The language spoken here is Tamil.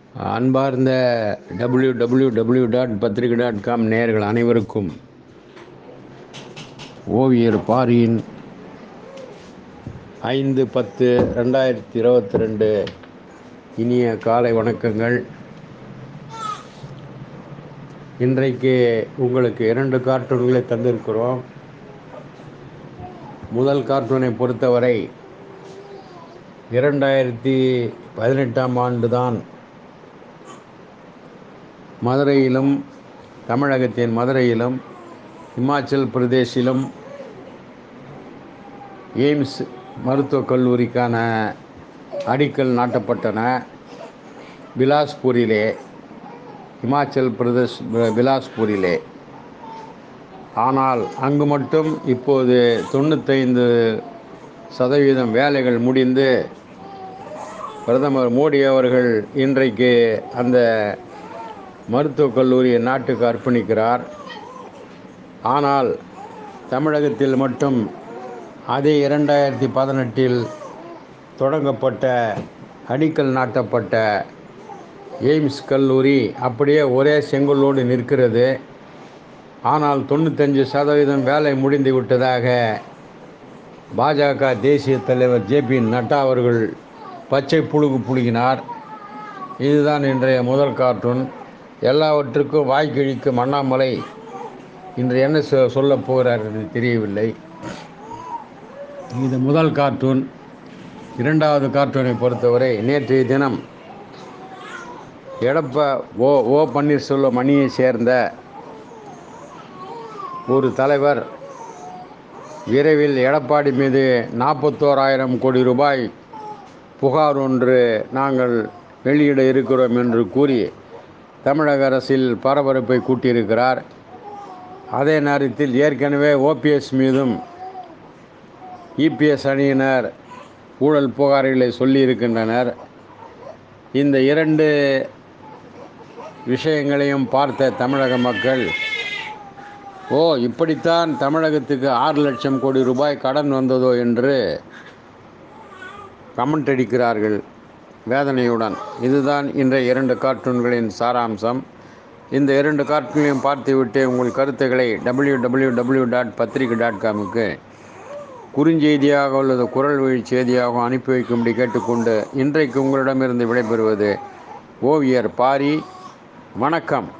அன்பார்ந்த டபிள்யூ டபிள்யூ டபிள்யூ டாட் பத்திரிகை டாட் காம் நேயர்கள் அனைவருக்கும் ஓவியர் பாரியின் ஐந்து பத்து ரெண்டாயிரத்தி இருபத்தி ரெண்டு இனிய காலை வணக்கங்கள் இன்றைக்கு உங்களுக்கு இரண்டு கார்ட்டூன்களை தந்திருக்கிறோம் முதல் கார்ட்டூனை பொறுத்தவரை இரண்டாயிரத்தி பதினெட்டாம் ஆண்டு தான் மதுரையிலும் தமிழகத்தின் மதுரையிலும் இமாச்சல் பிரதேசிலும் எய்ம்ஸ் மருத்துவக் கல்லூரிக்கான அடிக்கல் நாட்டப்பட்டன பிலாஸ்பூரிலே இமாச்சல் பிரதேஷ் பிலாஸ்பூரிலே ஆனால் அங்கு மட்டும் இப்போது தொண்ணூத்தைந்து சதவீதம் வேலைகள் முடிந்து பிரதமர் மோடி அவர்கள் இன்றைக்கு அந்த மருத்துவக் கல்லூரியை நாட்டுக்கு அர்ப்பணிக்கிறார் ஆனால் தமிழகத்தில் மட்டும் அதே இரண்டாயிரத்தி பதினெட்டில் தொடங்கப்பட்ட அடிக்கல் நாட்டப்பட்ட எய்ம்ஸ் கல்லூரி அப்படியே ஒரே செங்கலோடு நிற்கிறது ஆனால் தொண்ணூத்தஞ்சு சதவீதம் வேலை முடிந்து விட்டதாக பாஜக தேசிய தலைவர் ஜே பி நட்டா அவர்கள் பச்சை புழுகு புழுகினார் இதுதான் இன்றைய முதல் கார்ட்டூன் எல்லாவற்றுக்கும் வாய்க்கிழிக்கும் அண்ணாமலை இன்று என்ன சொ சொல்ல போகிறார் என்று தெரியவில்லை இது முதல் கார்ட்டூன் இரண்டாவது கார்ட்டூனை பொறுத்தவரை நேற்றைய தினம் எடப்ப ஓ ஓ பன்னீர்செல்வம் அணியை சேர்ந்த ஒரு தலைவர் விரைவில் எடப்பாடி மீது நாற்பத்தோராயிரம் கோடி ரூபாய் புகார் ஒன்று நாங்கள் வெளியிட இருக்கிறோம் என்று கூறி தமிழக அரசில் பரபரப்பை கூட்டியிருக்கிறார் அதே நேரத்தில் ஏற்கனவே ஓபிஎஸ் மீதும் இபிஎஸ் அணியினர் ஊழல் புகார்களை சொல்லியிருக்கின்றனர் இந்த இரண்டு விஷயங்களையும் பார்த்த தமிழக மக்கள் ஓ இப்படித்தான் தமிழகத்துக்கு ஆறு லட்சம் கோடி ரூபாய் கடன் வந்ததோ என்று கமெண்ட் அடிக்கிறார்கள் வேதனையுடன் இதுதான் இன்றைய இரண்டு கார்ட்டூன்களின் சாராம்சம் இந்த இரண்டு கார்ட்டூனையும் பார்த்துவிட்டு உங்கள் கருத்துக்களை டபிள்யூ டபிள்யூ டபிள்யூ டாட் பத்திரிகை டாட் காமுக்கு குறுஞ்செய்தியாக அல்லது குரல் வழி செய்தியாக அனுப்பி வைக்கும்படி கேட்டுக்கொண்டு இன்றைக்கு உங்களிடமிருந்து விடைபெறுவது ஓவியர் பாரி வணக்கம்